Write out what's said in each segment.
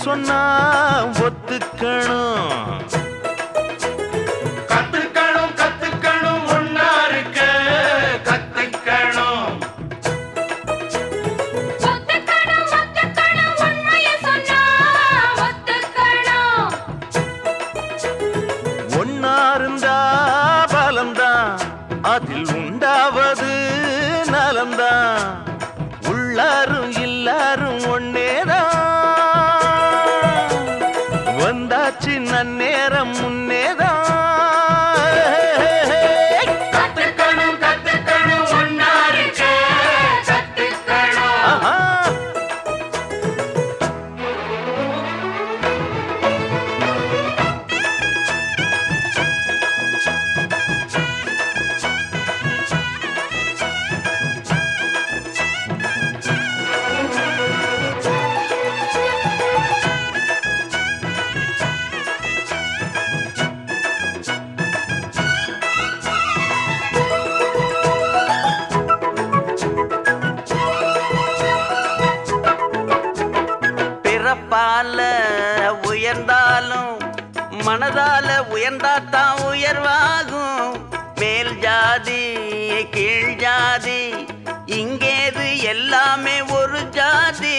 சொன்னா ஒத்துக்கணும் கத்துக்கணும் கத்துக்கணும் ஒன்னா இருக்க கத்துக்கணும் ஒத்துக்கணும் ஒத்துக்கணும் உண்மைய சொன்னா ஒத்துக்கணும் ஒன்னா இருந்தா பலம்தான் அதில் உண்டாவது நலம்தான் உள்ளாரும் எல்லாரும் ஒன்னேதான் வந்தாச்சு நன்னேரம் முன்னேதான் கத்துக்கணும் கத்துக்கணும் ஒன்னா இருக்க கத்துக்கணும் ஆஹா. பிறப்பால உயர்ந்தாலும் மனதால உயர்ந்தாத்தான் உயர்வாகும் மேல் ஜாதி கீழ் ஜாதி இங்கேது எல்லாமே ஒரு ஜாதி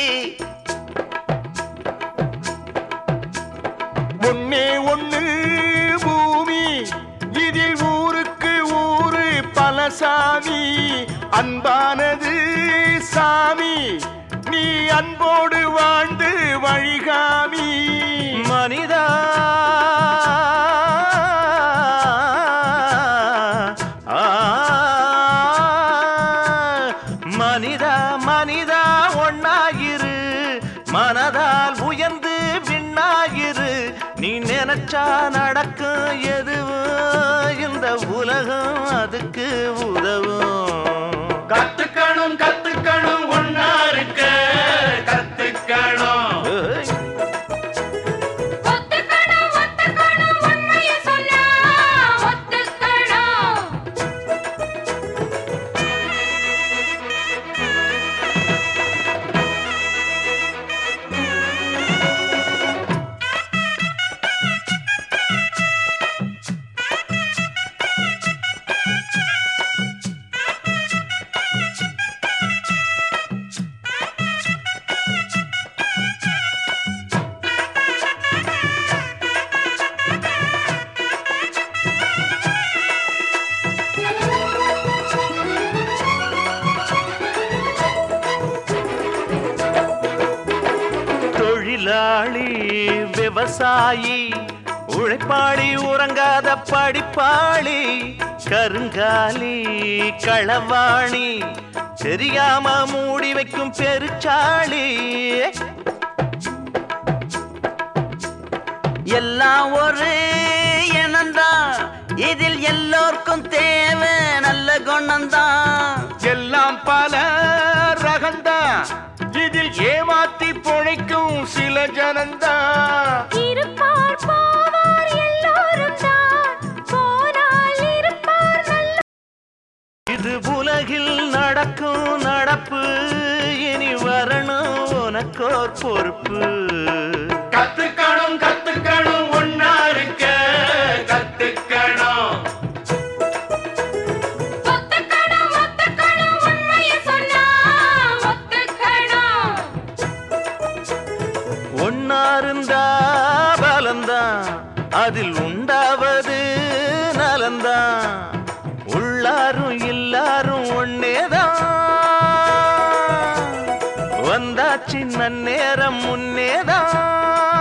ஒன்னே ஒண்ணு பூமி இதில் ஊருக்கு ஊரு பல சாமி அன்பானது சாமி நீ அன்போடு வாழ்ந்து வழிகாமி மனிதா ஆ, மனிதா மனிதா ஒன்னாகிரு மனதால் உயர்ந்து விண்ணாகிரு நீ நினைச்சா நடக்கும் எதுவும் இந்த உலகம் அதுக்கு உதவும் கத்துக்கணும் கத்துக்கணும் ஒன்னா இருக்க கத்துக்கணும் ஏய். ஒத்துக்கணும் ஒத்துக்கணும் உண்மைய சொன்னா ஒத்துக்கணும் தொழிலாளி விவசாயி உழைப்பாளி உறங்காத படிப்பாளி கருங்காலி களவாணி தெரியாம மூடி வைக்கும் பெருச்சாளி எல்லாம் ஒரு இனம்தான் இதில் எல்லோருக்கும் தேவை நல்ல குணம்தான் எல்லாம் பல ரகந்தான் இதில் ஏமாத்தி பொழைக்கும் சில ஜனந்தான் இருப்பார் போவார் எல்லோரும் தான் போனால் இருப்பார் நல்ல இது உலகில் நடக்கும் நடப்பு இனி வரணும் உனக்கோர் பொறுப்பு கத்துக்கணும் கத்துக்கணும் ஒன்னா இருக்க கத்துக்கணும் ஒத்துக்கணும் ஒத்துக்கணும் உண்மைய சொன்னா ஒத்துக்கணும் ஒன்னா இருந்தா பலந்தான் அதில் உண்டாவது நலந்தான் உள்ளாரும் எல்லாரும் ஒன்னேதான் வந்தாச்சு நன்னேரம் முன்னேதான்